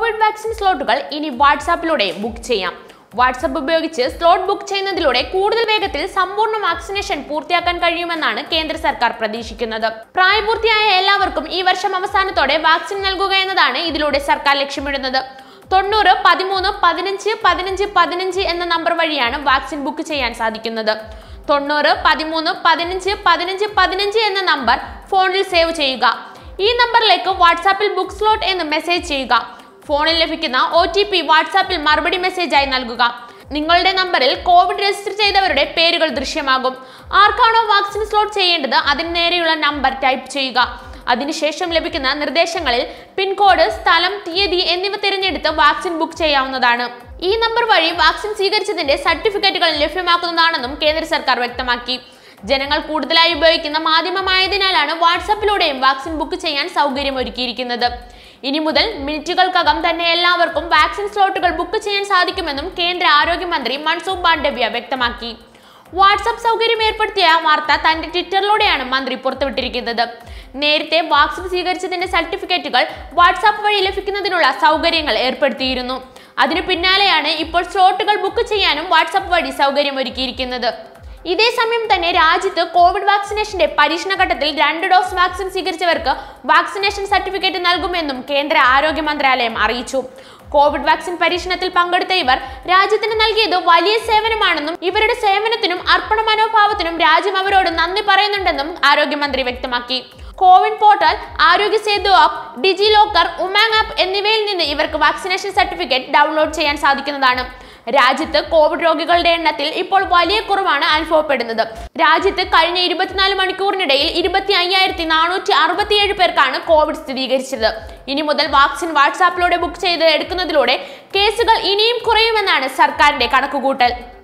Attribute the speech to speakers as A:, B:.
A: Covid vaccine സ്ലോട്ടുകൾ ഇനി വാട്സാപ്പിലൂടെ ബുക്ക് ചെയ്യാം വാട്സപ്പ് ഉപയോഗിച്ച് സ്ലോട്ട് ബുക്ക് ചെയ്യുന്നതിലൂടെ കൂടുതൽ വേഗത്തിൽ സമ്പൂർണ്ണ വാക്സിനേഷൻ പൂർത്തിയാക്കാൻ കഴിയുമെന്നാണ് കേന്ദ്ര സർക്കാർ പ്രതീക്ഷിക്കുന്നത് പ്രായപൂർത്തിയായ എല്ലാവർക്കും ഈ വർഷം അവസാനത്തോടെ വാക്സിൻ നൽകുക എന്നതാണ് ഇതിലൂടെ സർക്കാർ ലക്ഷ്യമിടുന്നത് തൊണ്ണൂറ് പതിമൂന്ന് പതിനഞ്ച് പതിനഞ്ച് പതിനഞ്ച് എന്ന നമ്പർ വഴിയാണ് വാക്സിൻ ബുക്ക് ചെയ്യാൻ സാധിക്കുന്നത് തൊണ്ണൂറ് പതിമൂന്ന് പതിനഞ്ച് പതിനഞ്ച് പതിനഞ്ച് എന്ന നമ്പർ ഫോണിൽ സേവ് ചെയ്യുക ഈ നമ്പറിലേക്ക് വാട്സാപ്പിൽ ബുക്ക് സ്ലോട്ട് എന്ന് മെസ്സേജ് ചെയ്യുക ഫോണിൽ ലഭിക്കുന്ന ഒ ടി പി വാട്സാപ്പിൽ മറുപടി മെസ്സേജായി നൽകുക നിങ്ങളുടെ നമ്പറിൽ കോവിഡ് രജിസ്റ്റർ ചെയ്തവരുടെ പേരുകൾ ദൃശ്യമാകും ആർക്കാണോ വാക്സിൻ സ്ലോട്ട് ചെയ്യേണ്ടത് അതിന് നേരെയുള്ള നമ്പർ ടൈപ്പ് ചെയ്യുക അതിനുശേഷം ലഭിക്കുന്ന നിർദ്ദേശങ്ങളിൽ പിൻകോഡ് സ്ഥലം തീയതി എന്നിവ തിരഞ്ഞെടുത്ത് വാക്സിൻ ബുക്ക് ചെയ്യാവുന്നതാണ് ഈ നമ്പർ വഴി വാക്സിൻ സ്വീകരിച്ചതിന്റെ സർട്ടിഫിക്കറ്റുകൾ ലഭ്യമാക്കുന്നതാണെന്നും കേന്ദ്ര സർക്കാർ വ്യക്തമാക്കി ജനങ്ങൾ കൂടുതലായി ഉപയോഗിക്കുന്ന മാധ്യമമായതിനാലാണ് വാട്സാപ്പിലൂടെയും വാക്സിൻ ബുക്ക് ചെയ്യാൻ സൗകര്യമൊരുക്കിയിരിക്കുന്നത് ഇനി മുതൽ മിനിറ്റുകൾക്കകം തന്നെ എല്ലാവർക്കും വാക്സിൻ സ്ലോട്ടുകൾ ബുക്ക് ചെയ്യാൻ സാധിക്കുമെന്നും കേന്ദ്ര ആരോഗ്യമന്ത്രി മൻസൂഖ് മാണ്ഡവ്യ വ്യക്തമാക്കി വാട്സാപ്പ് സൗകര്യം ഏർപ്പെടുത്തിയ വാർത്ത തന്റെ ട്വിറ്ററിലൂടെയാണ് മന്ത്രി പുറത്തുവിട്ടിരിക്കുന്നത് നേരത്തെ വാക്സിൻ സ്വീകരിച്ചതിന്റെ സർട്ടിഫിക്കറ്റുകൾ വാട്സാപ്പ് വഴി ലഭിക്കുന്നതിനുള്ള സൗകര്യങ്ങൾ ഏർപ്പെടുത്തിയിരുന്നു അതിനു പിന്നാലെയാണ് ഇപ്പോൾ സ്ലോട്ടുകൾ ബുക്ക് ചെയ്യാനും വാട്സാപ്പ് വഴി സൗകര്യം ഒരുക്കിയിരിക്കുന്നത് ഇതേസമയം തന്നെ രാജ്യത്ത് കോവിഡ് വാക്സിനേഷന്റെ പരീക്ഷണഘട്ടത്തിൽ രണ്ട് ഡോസ് വാക്സിൻ സ്വീകരിച്ചവർക്ക് വാക്സിനേഷൻ സർട്ടിഫിക്കറ്റ് നൽകുമെന്നും കേന്ദ്ര ആരോഗ്യ മന്ത്രാലയം അറിയിച്ചു കോവിഡ് വാക്സിൻ പരീക്ഷണത്തിൽ പങ്കെടുത്ത ഇവർ രാജ്യത്തിന് നൽകിയത് വലിയ സേവനമാണെന്നും ഇവരുടെ സേവനത്തിനും അർപ്പണ മനോഭാവത്തിനും രാജ്യം അവരോട് നന്ദി പറയുന്നുണ്ടെന്നും ആരോഗ്യമന്ത്രി വ്യക്തമാക്കി CoWIN portal Arogya Setu app DigiLocker Umang app എന്നിവയിൽ നിന്ന് ഇവർക്ക് വാക്സിനേഷൻ സർട്ടിഫിക്കറ്റ് ഡൗൺലോഡ് ചെയ്യാൻ സാധിക്കുന്നതാണ് രാജ്യത്ത് കോവിഡ് രോഗികളുടെ എണ്ണത്തിൽ ഇപ്പോൾ വലിയ കുറവാണ് അനുഭവപ്പെടുന്നത് രാജ്യത്ത് കഴിഞ്ഞ ഇരുപത്തിനാല് മണിക്കൂറിനിടയിൽ ഇരുപത്തി അയ്യായിരത്തി നാനൂറ്റി അറുപത്തിയേഴ് പേർക്കാണ് കോവിഡ് സ്ഥിരീകരിച്ചത് ഇനി മുതൽ വാക്സിൻ വാട്സാപ്പിലൂടെ ബുക്ക് ചെയ്ത് എടുക്കുന്നതിലൂടെ കേസുകൾ ഇനിയും കുറയുമെന്നാണ് സർക്കാരിന്റെ കണക്കുകൂട്ടൽ